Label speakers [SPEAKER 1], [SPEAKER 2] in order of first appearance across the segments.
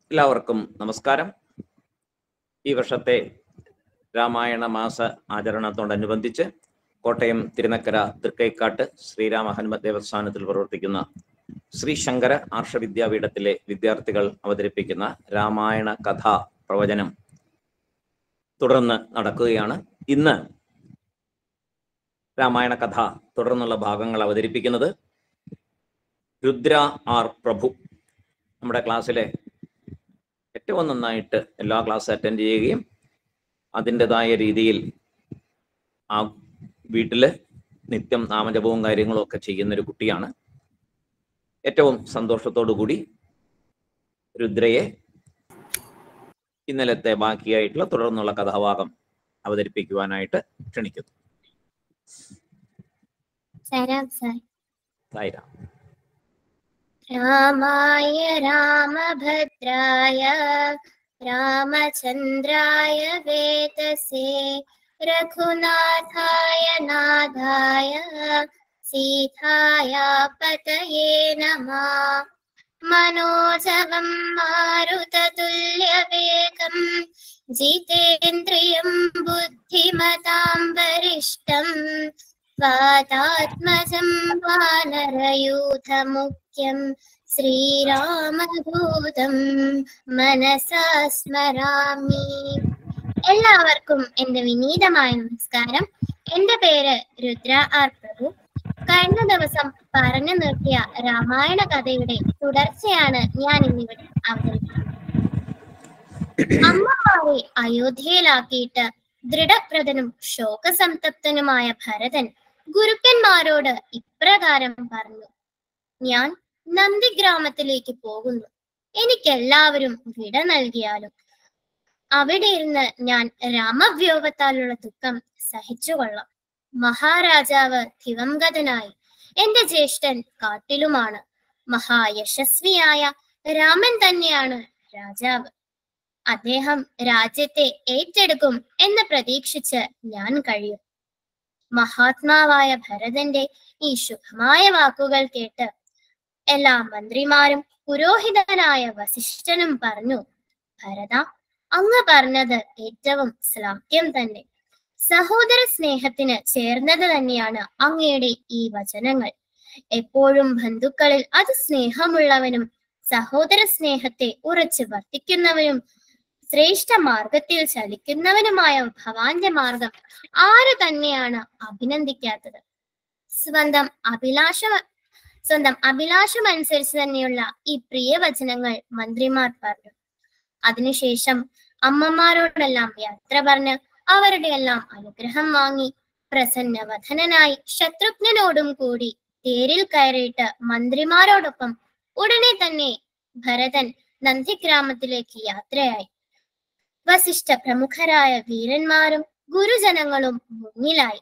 [SPEAKER 1] എല്ലാവർക്കും നമസ്കാരം ഈ വർഷത്തെ രാമായണ മാസ ആചരണത്തോടനുബന്ധിച്ച് കോട്ടയം തിരുനക്കര തൃക്കൈക്കാട്ട് ശ്രീരാമ ഹനുമത് ദേവസ്ഥാനത്തിൽ പ്രവർത്തിക്കുന്ന ശ്രീ ശങ്കര ആർഷ വിദ്യാപീഠത്തിലെ വിദ്യാർത്ഥികൾ അവതരിപ്പിക്കുന്ന രാമായണ കഥാ പ്രവചനം തുടർന്ന് നടക്കുകയാണ് ഇന്ന് രാമായണ കഥ തുടർന്നുള്ള ഭാഗങ്ങൾ അവതരിപ്പിക്കുന്നത് രുദ്ര ആർ പ്രഭു നമ്മുടെ ക്ലാസ്സിലെ ഏറ്റവും നന്നായിട്ട് എല്ലാ ക്ലാസ് അറ്റൻഡ് ചെയ്യുകയും അതിൻ്റെതായ രീതിയിൽ ആ വീട്ടില് നിത്യം നാമജപവും കാര്യങ്ങളും ഒക്കെ ചെയ്യുന്ന ഒരു കുട്ടിയാണ് ഏറ്റവും സന്തോഷത്തോടു കൂടി രുദ്രയെ ഇന്നലത്തെ ബാക്കിയായിട്ടുള്ള തുടർന്നുള്ള കഥാഭാഗം അവതരിപ്പിക്കുവാനായിട്ട് ക്ഷണിക്കുന്നു
[SPEAKER 2] സരാം സാർ
[SPEAKER 1] സായിരാം
[SPEAKER 2] രാമായ രാമഭദ്രായ രാമചന്ദ്രായ വേദസേ രഘുനാഥായ നാഥായ സീതായ പതയേ നമ മനോജവം മാരുതതുല്യവേഗം ജിതേന്ദ്രിയം ബുദ്ധിമതാം വരിഷ്ടം വാതാത്മജം വാനരയൂഥമുഖ്യം ശ്രീരാമദൂതം മനസാ സ്മരാമി എല്ലാവർക്കും എന്റെ വിനീതമായ നമസ്കാരം എന്റെ പേര് രുദ്ര ആർ പ്രഭു കഴിഞ്ഞ ദിവസം പറഞ്ഞു നിർത്തിയ രാമായണ കഥയുടെ തുടർച്ചയാണ് ഞാൻ ഇന്നിവിടെ അവതരിപ്പിക്കുന്നത് അമ്മമാരെ അയോധ്യയിലാക്കിയിട്ട് ദൃഢപ്രദനും ശോകസംതപ്തനുമായ ഭരതൻ ഗുരുക്കന്മാരോട് ഇപ്രകാരം പറഞ്ഞു ഞാൻ നന്ദിഗ്രാമത്തിലേക്ക് പോകുന്നു എനിക്കെല്ലാവരും വിട നൽകിയാലും അവിടെ ഇരുന്ന് ഞാൻ രാമവ്യോഹത്താലുള്ള ദുഃഖം സഹിച്ചുകൊള്ളാം മഹാരാജാവ് ദിവംഗതനായി എന്റെ ജ്യേഷ്ഠൻ കാട്ടിലുമാണ് മഹായശസ്വിയായ രാമൻ തന്നെയാണ് രാജാവ് അദ്ദേഹം രാജ്യത്തെ ഏറ്റെടുക്കും എന്ന് പ്രതീക്ഷിച്ച് ഞാൻ കഴിയും മഹാത്മാവായ ഭരതന്റെ ഈ ശുഭമായ വാക്കുകൾ കേട്ട് എല്ലാ മന്ത്രിമാരും പുരോഹിതനായ വസിഷ്ഠനും പറഞ്ഞു ഭരത അങ്ങ് പറഞ്ഞത് ഏറ്റവും ശ്ലാഘ്യം തന്നെ സഹോദര സ്നേഹത്തിന് ചേർന്നത് തന്നെയാണ് അങ്ങയുടെ ഈ വചനങ്ങൾ എപ്പോഴും ബന്ധുക്കളിൽ അത് സ്നേഹമുള്ളവനും സഹോദര സ്നേഹത്തെ ഉറച്ചു വർത്തിക്കുന്നവനും ശ്രേഷ്ഠ മാർഗത്തിൽ ചലിക്കുന്നവനുമായ ഭവാന്റെ മാർഗം ആര് തന്നെയാണ് അഭിനന്ദിക്കാത്തത് സ്വന്തം അഭിലാഷ സ്വന്തം അഭിലാഷം അനുസരിച്ച് തന്നെയുള്ള ഈ പ്രിയ വചനങ്ങൾ മന്ത്രിമാർ പറഞ്ഞു അതിനുശേഷം അമ്മമാരോടെല്ലാം യാത്ര പറഞ്ഞ് അവരുടെ എല്ലാം അനുഗ്രഹം വാങ്ങി പ്രസന്നവധനായി ശത്രുഘ്നനോടും കൂടി തേരിൽ കയറിയിട്ട് മന്ത്രിമാരോടൊപ്പം ഉടനെ തന്നെ ഭരതൻ നന്ദിഗ്രാമത്തിലേക്ക് യാത്രയായി വസിഷ്ഠ പ്രമുഖരായ വീരന്മാരും ഗുരുജനങ്ങളും മുന്നിലായി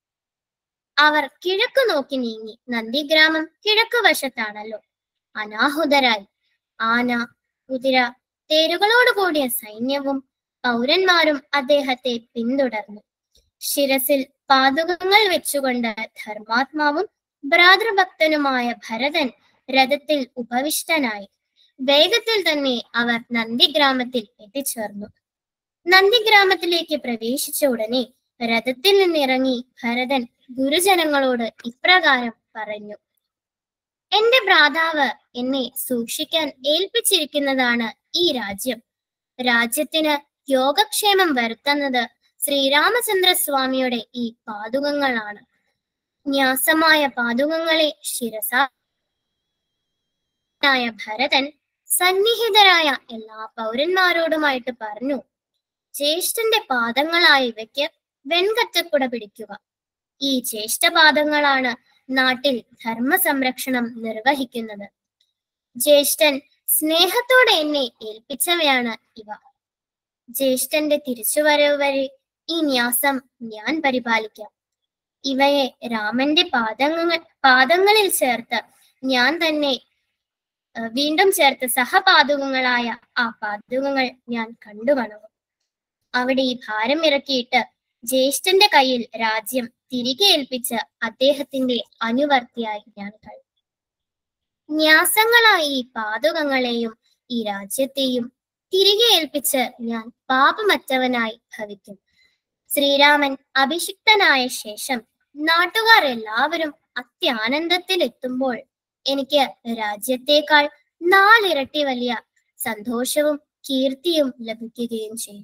[SPEAKER 2] അവർ കിഴക്ക് നോക്കി നീങ്ങി നന്ദിഗ്രാമം കിഴക്ക് വശത്താണല്ലോ അനാഹുതരായി ആന കുതിര തേരുകളോട് കൂടിയ സൈന്യവും പൗരന്മാരും അദ്ദേഹത്തെ പിന്തുടർന്നു ശിരസിൽ പാതുകങ്ങൾ വെച്ചുകൊണ്ട് ധർമാത്മാവും ഭ്രാതൃഭക്തനുമായ ഭരതൻ രഥത്തിൽ ഉപവിഷ്ടനായി വേഗത്തിൽ തന്നെ അവർ നന്ദിഗ്രാമത്തിൽ എത്തിച്ചേർന്നു നന്ദിഗ്രാമത്തിലേക്ക് പ്രവേശിച്ച ഉടനെ രഥത്തിൽ നിന്നിറങ്ങി ഭരതൻ ഗുരുജനങ്ങളോട് ഇപ്രകാരം പറഞ്ഞു എന്റെ ഭ്രാതാവ് എന്നെ സൂക്ഷിക്കാൻ ഏൽപ്പിച്ചിരിക്കുന്നതാണ് ഈ രാജ്യം രാജ്യത്തിന് യോഗക്ഷേമം വരുത്തുന്നത് ശ്രീരാമചന്ദ്ര സ്വാമിയുടെ ഈ പാതുകങ്ങളാണ് ന്യാസമായ പാതുകങ്ങളെ ശിരസ ഭരതൻ സന്നിഹിതരായ എല്ലാ പൗരന്മാരോടുമായിട്ട് പറഞ്ഞു ജ്യേഷ്ഠന്റെ പാദങ്ങളായ ഇവയ്ക്ക് വെൺകറ്റക്കുട പിടിക്കുക ഈ ജ്യേഷ്ഠപാദങ്ങളാണ് നാട്ടിൽ ധർമ്മ സംരക്ഷണം നിർവഹിക്കുന്നത് ജ്യേഷ്ഠൻ സ്നേഹത്തോടെ എന്നെ ഏൽപ്പിച്ചവയാണ് ഇവ ജ്യേഷ്ഠന്റെ തിരിച്ചുവരവ് വരെ ഈ ന്യാസം ഞാൻ പരിപാലിക്കാം ഇവയെ രാമന്റെ പാദങ്ങൾ പാദങ്ങളിൽ ചേർത്ത് ഞാൻ തന്നെ ഏർ വീണ്ടും ചേർത്ത് സഹപാതുകങ്ങളായ ആ പാതുകങ്ങൾ ഞാൻ കണ്ടുവണങ്ങും അവിടെ ഈ ഭാരം ഇറക്കിയിട്ട് ജ്യേഷ്ഠന്റെ കയ്യിൽ രാജ്യം തിരികെ ഏൽപ്പിച്ച് അദ്ദേഹത്തിന്റെ അനുവർത്തിയായി ഞാൻ കഴിയും ന്യാസങ്ങളായ ഈ പാതുകങ്ങളെയും ഈ രാജ്യത്തെയും തിരികെ ഏൽപ്പിച്ച് ഞാൻ പാപമറ്റവനായി ഭവിക്കും ശ്രീരാമൻ അഭിഷിക്തനായ ശേഷം നാട്ടുകാർ എല്ലാവരും അത്യാനന്ദത്തിൽ എത്തുമ്പോൾ എനിക്ക് രാജ്യത്തേക്കാൾ നാലിരട്ടി വലിയ സന്തോഷവും കീർത്തിയും ലഭിക്കുകയും ചെയ്യും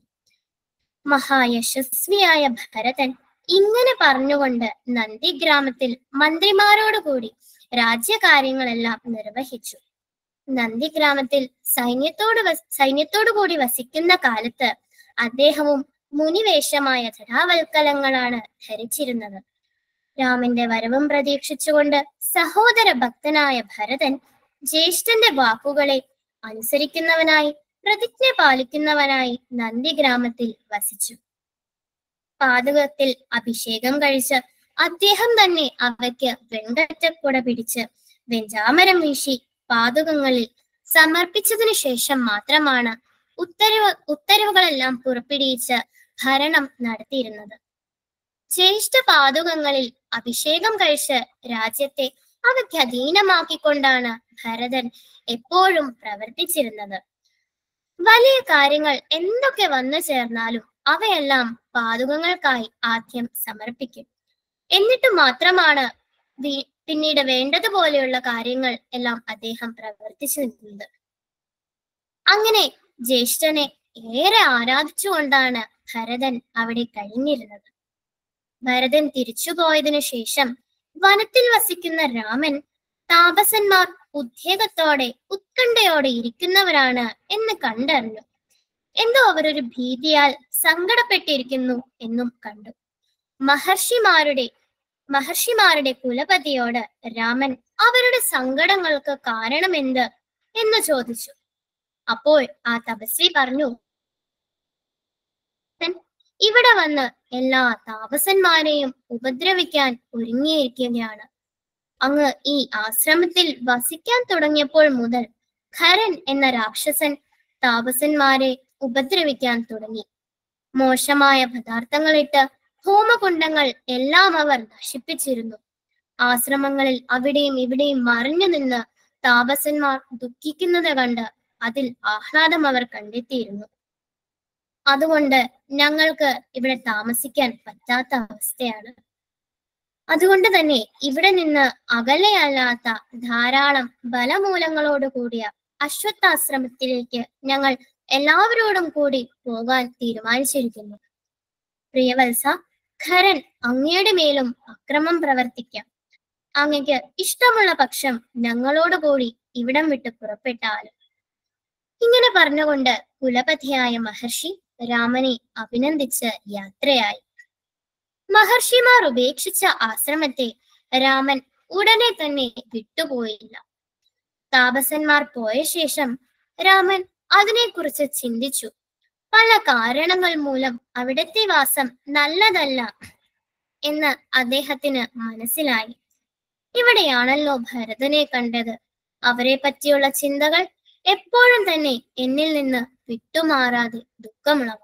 [SPEAKER 2] മഹായശസ്വിയായ ഭരതൻ ഇങ്ങനെ പറഞ്ഞുകൊണ്ട് നന്ദിഗ്രാമത്തിൽ മന്ത്രിമാരോടുകൂടി രാജ്യകാര്യങ്ങളെല്ലാം നിർവഹിച്ചു നന്ദിഗ്രാമത്തിൽ സൈന്യത്തോട് വസ് സൈന്യത്തോടു കൂടി വസിക്കുന്ന കാലത്ത് അദ്ദേഹവും മുനിവേഷമായ ധരാവൽക്കലങ്ങളാണ് ധരിച്ചിരുന്നത് രാമന്റെ വരവും പ്രതീക്ഷിച്ചുകൊണ്ട് സഹോദര ഭക്തനായ ഭരതൻ ജ്യേഷ്ഠന്റെ വാക്കുകളെ അനുസരിക്കുന്നവനായി പ്രതിജ്ഞ പാലിക്കുന്നവനായി നന്ദിഗ്രാമത്തിൽ വസിച്ചു പാതകത്തിൽ അഭിഷേകം കഴിച്ച് അദ്ദേഹം തന്നെ അവയ്ക്ക് വെങ്കറ്റക്കുട പിടിച്ച് വെഞ്ചാമരം വീശി പാതകങ്ങളിൽ സമർപ്പിച്ചതിനു ശേഷം മാത്രമാണ് ഉത്തരവ് ഉത്തരവുകളെല്ലാം പുറപ്പെടുവിച്ച് ഭരണം നടത്തിയിരുന്നത് ജ്യേഷ്ഠ പാതുകങ്ങളിൽ അഭിഷേകം കഴിച്ച് രാജ്യത്തെ അവയ്ക്ക് അധീനമാക്കിക്കൊണ്ടാണ് ഭരതൻ എപ്പോഴും പ്രവർത്തിച്ചിരുന്നത് വലിയ കാര്യങ്ങൾ എന്തൊക്കെ വന്നു ചേർന്നാലും അവയെല്ലാം പാതുകങ്ങൾക്കായി ആദ്യം സമർപ്പിക്കും എന്നിട്ട് മാത്രമാണ് വി- പിന്നീട് വേണ്ടതുപോലെയുള്ള കാര്യങ്ങൾ എല്ലാം അദ്ദേഹം പ്രവർത്തിച്ചു നിൽക്കുന്നത് അങ്ങനെ ജ്യേഷ്ഠനെ ഏറെ ആരാധിച്ചുകൊണ്ടാണ് ഭരതൻ അവിടെ കഴിഞ്ഞിരുന്നത് ഭരതൻ തിരിച്ചുപോയതിനു ശേഷം വനത്തിൽ വസിക്കുന്ന രാമൻ താപസന്മാർ ഉദ്വേഗത്തോടെ ഉത്കണ്ഠയോടെ ഇരിക്കുന്നവരാണ് എന്ന് കണ്ടറിഞ്ഞു എന്തോ അവരൊരു ഭീതിയാൽ സങ്കടപ്പെട്ടിരിക്കുന്നു എന്നും കണ്ടു മഹർഷിമാരുടെ മഹർഷിമാരുടെ കുലപതിയോട് രാമൻ അവരുടെ സങ്കടങ്ങൾക്ക് കാരണമെന്ത് എന്ന് ചോദിച്ചു അപ്പോൾ ആ തപസ്വി പറഞ്ഞു "താൻ ഇവിടെ വന്ന് എല്ലാ താപസന്മാരെയും ഉപദ്രവിക്കാൻ ഒരുങ്ങിയിരിക്കുകയാണ് അങ്ങ് ഈ ആശ്രമത്തിൽ വസിക്കാൻ തുടങ്ങിയപ്പോൾ മുതൽ ഖരൻ എന്ന രാക്ഷസൻ താപസന്മാരെ ഉപദ്രവിക്കാൻ തുടങ്ങി മോശമായ പദാർത്ഥങ്ങളിട്ട് ഹോമകുണ്ടങ്ങൾ എല്ലാം അവർ നശിപ്പിച്ചിരുന്നു ആശ്രമങ്ങളിൽ അവിടെയും ഇവിടെയും മറിഞ്ഞു നിന്ന് താപസന്മാർ ദുഃഖിക്കുന്നത് കണ്ട് അതിൽ ആഹ്ലാദം അവർ കണ്ടെത്തിയിരുന്നു അതുകൊണ്ട് ഞങ്ങൾക്ക് ഇവിടെ താമസിക്കാൻ പറ്റാത്ത അവസ്ഥയാണ് അതുകൊണ്ട് തന്നെ ഇവിടെ നിന്ന് അകലെയല്ലാത്ത ധാരാളം ബലമൂലങ്ങളോട് കൂടിയ അശ്വത്ഥാശ്രമത്തിലേക്ക് ഞങ്ങൾ എല്ലാവരോടും കൂടി പോകാൻ തീരുമാനിച്ചിരിക്കുന്നു പ്രിയവത്സ ഖരൻ അങ്ങയുടെ മേലും അക്രമം പ്രവർത്തിക്കാം അങ്ങക്ക് ഇഷ്ടമുള്ള പക്ഷം ഞങ്ങളോട് കൂടി ഇവിടം വിട്ട് പുറപ്പെട്ടാലും ഇങ്ങനെ പറഞ്ഞുകൊണ്ട് കുലപതിയായ മഹർഷി രാമനെ അഭിനന്ദിച്ച് യാത്രയായി മഹർഷിമാർ ഉപേക്ഷിച്ച ആശ്രമത്തെ രാമൻ ഉടനെ തന്നെ വിട്ടുപോയില്ല താപസന്മാർ പോയ ശേഷം രാമൻ അതിനെക്കുറിച്ച് ചിന്തിച്ചു പല കാരണങ്ങൾ മൂലം അവിടത്തെ വാസം നല്ലതല്ല എന്ന് അദ്ദേഹത്തിന് മനസ്സിലായി ഇവിടെയാണല്ലോ ഭരതനെ കണ്ടത് അവരെ പറ്റിയുള്ള ചിന്തകൾ എപ്പോഴും തന്നെ എന്നിൽ നിന്ന് വിട്ടുമാറാതെ ദുഃഖമുളവാം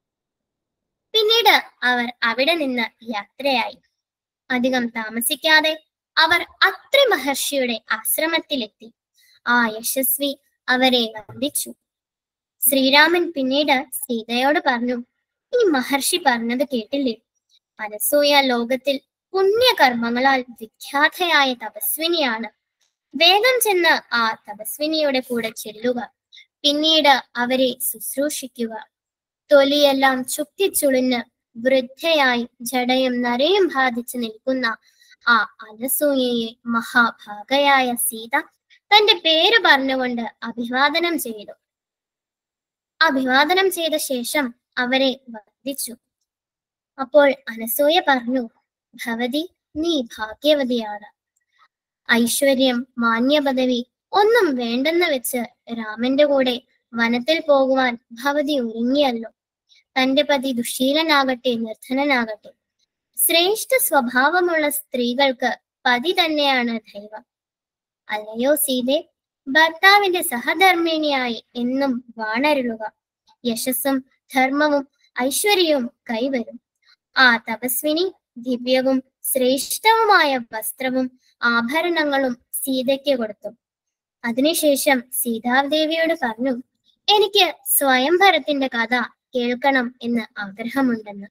[SPEAKER 2] പിന്നീട് അവർ അവിടെ നിന്ന് യാത്രയായി അധികം താമസിക്കാതെ അവർ അത്രി മഹർഷിയുടെ ആശ്രമത്തിലെത്തി ആ യശസ്വി അവരെ വന്ദിച്ചു ശ്രീരാമൻ പിന്നീട് സീതയോട് പറഞ്ഞു ഈ മഹർഷി പറഞ്ഞത് കേട്ടില്ലേ അനസൂയ ലോകത്തിൽ പുണ്യകർമ്മങ്ങളാൽ വിഖ്യാതയായ തപസ്വിനിയാണ് വേഗം ചെന്ന് ആ തപസ്വിനിയുടെ കൂടെ ചെല്ലുക പിന്നീട് അവരെ ശുശ്രൂഷിക്കുക തൊലിയെല്ലാം ചുക്കിച്ചുളിഞ്ഞ് വൃദ്ധയായി ജടയും നരയും ബാധിച്ചു നിൽക്കുന്ന ആ അനസൂയയെ മഹാഭാഗയായ സീത തന്റെ പേര് പറഞ്ഞുകൊണ്ട് അഭിവാദനം ചെയ്തു അഭിവാദനം ചെയ്ത ശേഷം അവരെ വന്ദിച്ചു അപ്പോൾ അനസൂയ പറഞ്ഞു ഭവതി നീ ഭാഗ്യവതിയാണ് ഐശ്വര്യം മാന്യപദവി ഒന്നും വേണ്ടെന്ന് വെച്ച് രാമന്റെ കൂടെ വനത്തിൽ പോകുവാൻ ഭവതി ഒരുങ്ങിയല്ലോ തന്റെ പതി ദുശീലനാകട്ടെ നിർധനനാകട്ടെ ശ്രേഷ്ഠ സ്വഭാവമുള്ള സ്ത്രീകൾക്ക് പതി തന്നെയാണ് ദൈവം അല്ലയോ സീതെ ഭർത്താവിന്റെ സഹധർമ്മിണിയായി എന്നും വാണരുളുക യശസ്സും ധർമ്മവും ഐശ്വര്യവും കൈവരും ആ തപസ്വിനി ദിവ്യവും ശ്രേഷ്ഠവുമായ വസ്ത്രവും ആഭരണങ്ങളും സീതയ്ക്ക് കൊടുത്തു അതിനുശേഷം സീതാദേവിയോട് പറഞ്ഞു എനിക്ക് സ്വയംവരത്തിന്റെ കഥ കേൾക്കണം എന്ന് ആഗ്രഹമുണ്ടെന്ന്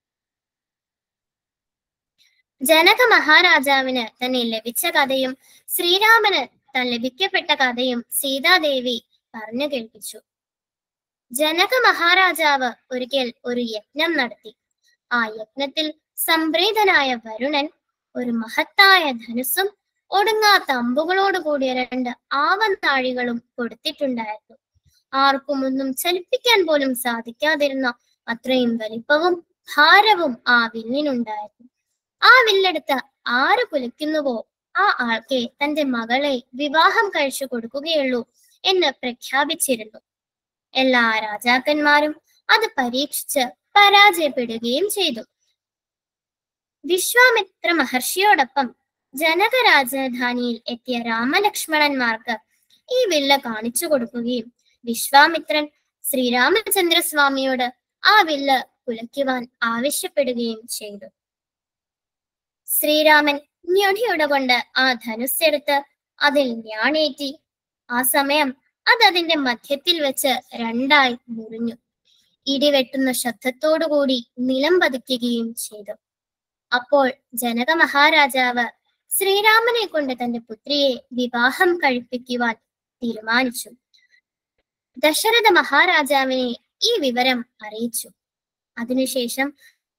[SPEAKER 2] ജനക മഹാരാജാവിന് തന്നെ ലഭിച്ച കഥയും ശ്രീരാമന് താൻ ലഭിക്കപ്പെട്ട കഥയും സീതാദേവി പറഞ്ഞു കേൾപ്പിച്ചു ജനക മഹാരാജാവ് ഒരിക്കൽ ഒരു യജ്ഞം നടത്തി ആ യജ്ഞത്തിൽ സംപ്രീതനായ വരുണൻ ഒരു മഹത്തായ ധനുസ്സും ഒടുങ്ങാത്ത അമ്പുകളോട് കൂടിയ രണ്ട് ആവനാഴികളും കൊടുത്തിട്ടുണ്ടായിരുന്നു ആർക്കും ഒന്നും ചലിപ്പിക്കാൻ പോലും സാധിക്കാതിരുന്ന അത്രയും വലിപ്പവും ഭാരവും ആ വില്ലിനുണ്ടായിരുന്നു ആ വില്ലെടുത്ത് ആര് കുലയ്ക്കുന്നുവോ ആ ആൾക്കെ തന്റെ മകളെ വിവാഹം കഴിച്ചു കൊടുക്കുകയുള്ളൂ എന്ന് പ്രഖ്യാപിച്ചിരുന്നു എല്ലാ രാജാക്കന്മാരും അത് പരീക്ഷിച്ച് പരാജയപ്പെടുകയും ചെയ്തു വിശ്വാമിത്ര മഹർഷിയോടൊപ്പം ജനക രാജധാനിയിൽ എത്തിയ രാമലക്ഷ്മണന്മാർക്ക് ഈ വില്ല കാണിച്ചു കൊടുക്കുകയും വിശ്വാമിത്രൻ ശ്രീരാമചന്ദ്രസ്വാമിയോട് ആ വില്ല് കുലയ്ക്കുവാൻ ആവശ്യപ്പെടുകയും ചെയ്തു ശ്രീരാമൻ ഞൊടിയുട കൊണ്ട് ആ ധനുസ്സെടുത്ത് അതിൽ ഞാണേറ്റി ആ സമയം അത് അതിന്റെ മധ്യത്തിൽ വെച്ച് രണ്ടായി മുറിഞ്ഞു ഇടിവെട്ടുന്ന ശബ്ദത്തോടുകൂടി നിലം പതിക്കുകയും ചെയ്തു അപ്പോൾ ജനക മഹാരാജാവ് ശ്രീരാമനെ കൊണ്ട് തന്റെ പുത്രിയെ വിവാഹം കഴിപ്പിക്കുവാൻ തീരുമാനിച്ചു ദശരഥ മഹാരാജാവിനെ ഈ വിവരം അറിയിച്ചു അതിനുശേഷം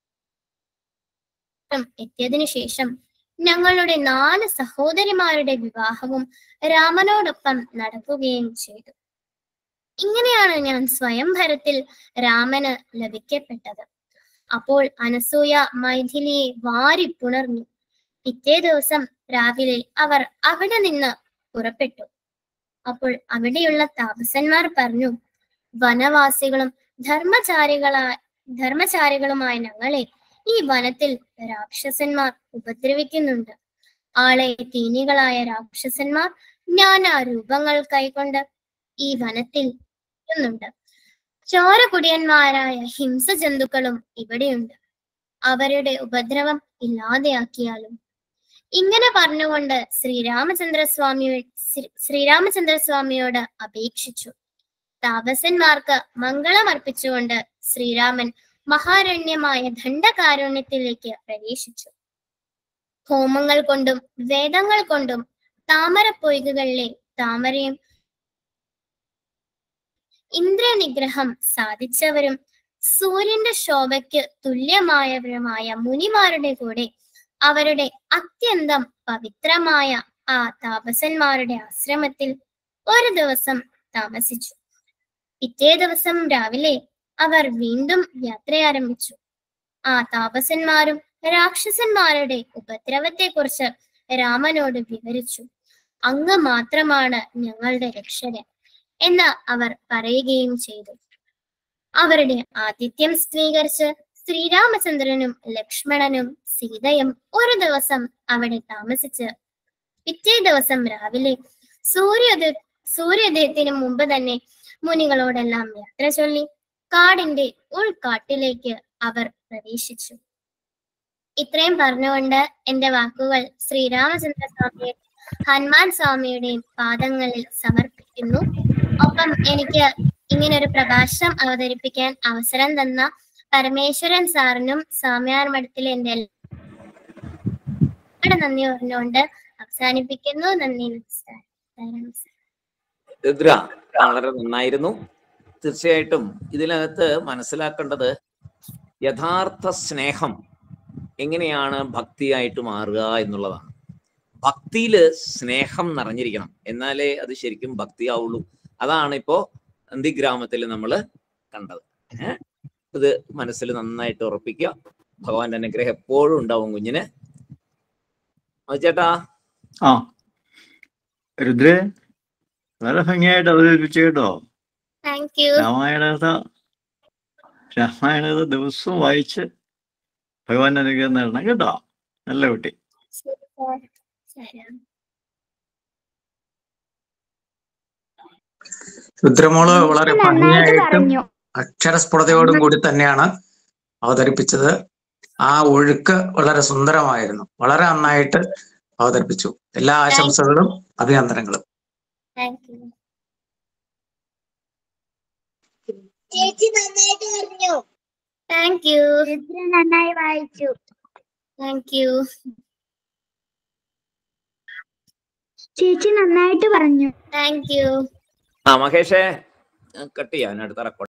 [SPEAKER 2] എത്തിയതിനു ശേഷം ഞങ്ങളുടെ നാല് സഹോദരിമാരുടെ വിവാഹവും രാമനോടൊപ്പം നടക്കുകയും ചെയ്തു ഇങ്ങനെയാണ് ഞാൻ സ്വയംവരത്തിൽ രാമന് ലഭിക്കപ്പെട്ടത് അപ്പോൾ അനസൂയ മൈഥിലിയെ വാരിപ്പുണർന്നു പിറ്റേ ദിവസം രാവിലെ അവർ അവിടെ നിന്ന് പുറപ്പെട്ടു അപ്പോൾ അവിടെയുള്ള താപസന്മാർ പറഞ്ഞു വനവാസികളും ധർമ്മചാരികളായ ധർമ്മചാരികളുമായ ഞങ്ങളെ ഈ വനത്തിൽ രാക്ഷസന്മാർ ഉപദ്രവിക്കുന്നുണ്ട് ആളെ തീനികളായ രാക്ഷസന്മാർ നാനാ രൂപങ്ങൾ കൈക്കൊണ്ട് ഈ വനത്തിൽ ുന്നുണ്ട് ചോരകുടിയന്മാരായ ഹിംസജന്തുക്കളും ഇവിടെയുണ്ട് അവരുടെ ഉപദ്രവം ഇല്ലാതെയാക്കിയാലും ഇങ്ങനെ പറഞ്ഞുകൊണ്ട് ശ്രീരാമചന്ദ്രസ്വാമി ശ്രീരാമചന്ദ്രസ്വാമിയോട് അപേക്ഷിച്ചു താപസന്മാർക്ക് മംഗളമർപ്പിച്ചുകൊണ്ട് ശ്രീരാമൻ മഹാരണ്യമായ ദണ്ഡകാരുണ്യത്തിലേക്ക് പ്രവേശിച്ചു ഹോമങ്ങൾ കൊണ്ടും വേദങ്ങൾ കൊണ്ടും താമരപ്പൊയ്കകളിലെ താമരയും ഇന്ദ്രനിഗ്രഹം സാധിച്ചവരും സൂര്യന്റെ ശോഭയ്ക്ക് തുല്യമായവരുമായ മുനിമാരുടെ കൂടെ അവരുടെ അത്യന്തം പവിത്രമായ ആ താപസന്മാരുടെ ആശ്രമത്തിൽ ഒരു ദിവസം താമസിച്ചു പിറ്റേ ദിവസം രാവിലെ അവർ വീണ്ടും യാത്ര ആരംഭിച്ചു ആ താപസന്മാരും രാക്ഷസന്മാരുടെ ഉപദ്രവത്തെക്കുറിച്ച് രാമനോട് വിവരിച്ചു അങ്ങ് മാത്രമാണ് ഞങ്ങളുടെ രക്ഷകൻ എന്ന് അവർ പറയുകയും ചെയ്തു അവരുടെ ആതിഥ്യം സ്വീകരിച്ച് ശ്രീരാമചന്ദ്രനും ലക്ഷ്മണനും സീതയും ഒരു ദിവസം അവിടെ താമസിച്ച് പിറ്റേ ദിവസം രാവിലെ സൂര്യോദയ സൂര്യോദയത്തിന് മുമ്പ് തന്നെ മുനികളോടെല്ലാം യാത്ര ചൊല്ലി കാടിന്റെ ഉൾക്കാട്ടിലേക്ക് അവർ പ്രവേശിച്ചു ഇത്രയും പറഞ്ഞുകൊണ്ട് എന്റെ വാക്കുകൾ ശ്രീരാമചന്ദ്ര സ്വാമിയെ ഹനുമാൻ സ്വാമിയുടെയും പാദങ്ങളിൽ സമർപ്പിക്കുന്നു ഒപ്പം എനിക്ക് ഇങ്ങനൊരു പ്രഭാഷണം അവതരിപ്പിക്കാൻ അവസരം തന്ന പരമേശ്വരൻ സാറിനും സ്വാമിയാർ മഠത്തിലെ എന്റെ എല്ലാ നന്ദി പറഞ്ഞുകൊണ്ട് അവസാനിപ്പിക്കുന്നു നന്ദി നമസ്കാരം നമസ്കാരം
[SPEAKER 1] രുദ്ര വളരെ നന്നായിരുന്നു തീർച്ചയായിട്ടും ഇതിനകത്ത് മനസ്സിലാക്കേണ്ടത് യഥാർത്ഥ സ്നേഹം എങ്ങനെയാണ് ഭക്തിയായിട്ട് മാറുക എന്നുള്ളതാണ് ഭക്തിയില് സ്നേഹം നിറഞ്ഞിരിക്കണം എന്നാലേ അത് ശരിക്കും ഭക്തിയാവുള്ളൂ അതാണ് ഇപ്പോ നന്ദിഗ്രാമത്തിൽ നമ്മൾ കണ്ടത് ഏഹ് ഇത് മനസ്സിൽ നന്നായിട്ട് ഉറപ്പിക്കുക ഭഗവാന്റെ അനുഗ്രഹം എപ്പോഴും ഉണ്ടാവും കുഞ്ഞിന് ചേട്ടാ
[SPEAKER 3] ആ രുദ്രേ വളരെ ഭംഗിയായിട്ട് അവതരിപ്പിച്ചു കേട്ടോ
[SPEAKER 2] താങ്ക് യു
[SPEAKER 3] രാമായണകഥ രാമായണകഥ ദിവസവും വായിച്ച് ഭഗവാന്റെ അനുഗ്രഹം നേടണം കേട്ടോ നല്ല കുട്ടി
[SPEAKER 2] ശരി സാർ ശരി
[SPEAKER 4] രുദ്രമോള് വളരെ
[SPEAKER 5] നന്നായിട്ട്
[SPEAKER 4] ഭംഗിയായിട്ടും
[SPEAKER 5] പറഞ്ഞു
[SPEAKER 4] അക്ഷരസ്ഫുടതയോടും കൂടി തന്നെയാണ് അവതരിപ്പിച്ചത് ആ ഒഴുക്ക് വളരെ സുന്ദരമായിരുന്നു വളരെ നന്നായിട്ട് അവതരിപ്പിച്ചു എല്ലാ ആശംസകളും അഭിനന്ദനങ്ങളും
[SPEAKER 2] താങ്ക് യു
[SPEAKER 5] ചേച്ചി നന്നായിട്ട് പറഞ്ഞു
[SPEAKER 2] താങ്ക് യു
[SPEAKER 5] ചിത്ര നന്നായി വായിച്ചു
[SPEAKER 2] താങ്ക് യു
[SPEAKER 5] ചേച്ചി നന്നായിട്ട് പറഞ്ഞു
[SPEAKER 2] താങ്ക് യു
[SPEAKER 1] ആ മഹേഷേ കട്ട് ചെയ്യാൻ അടുത്ത റെക്കോർഡ്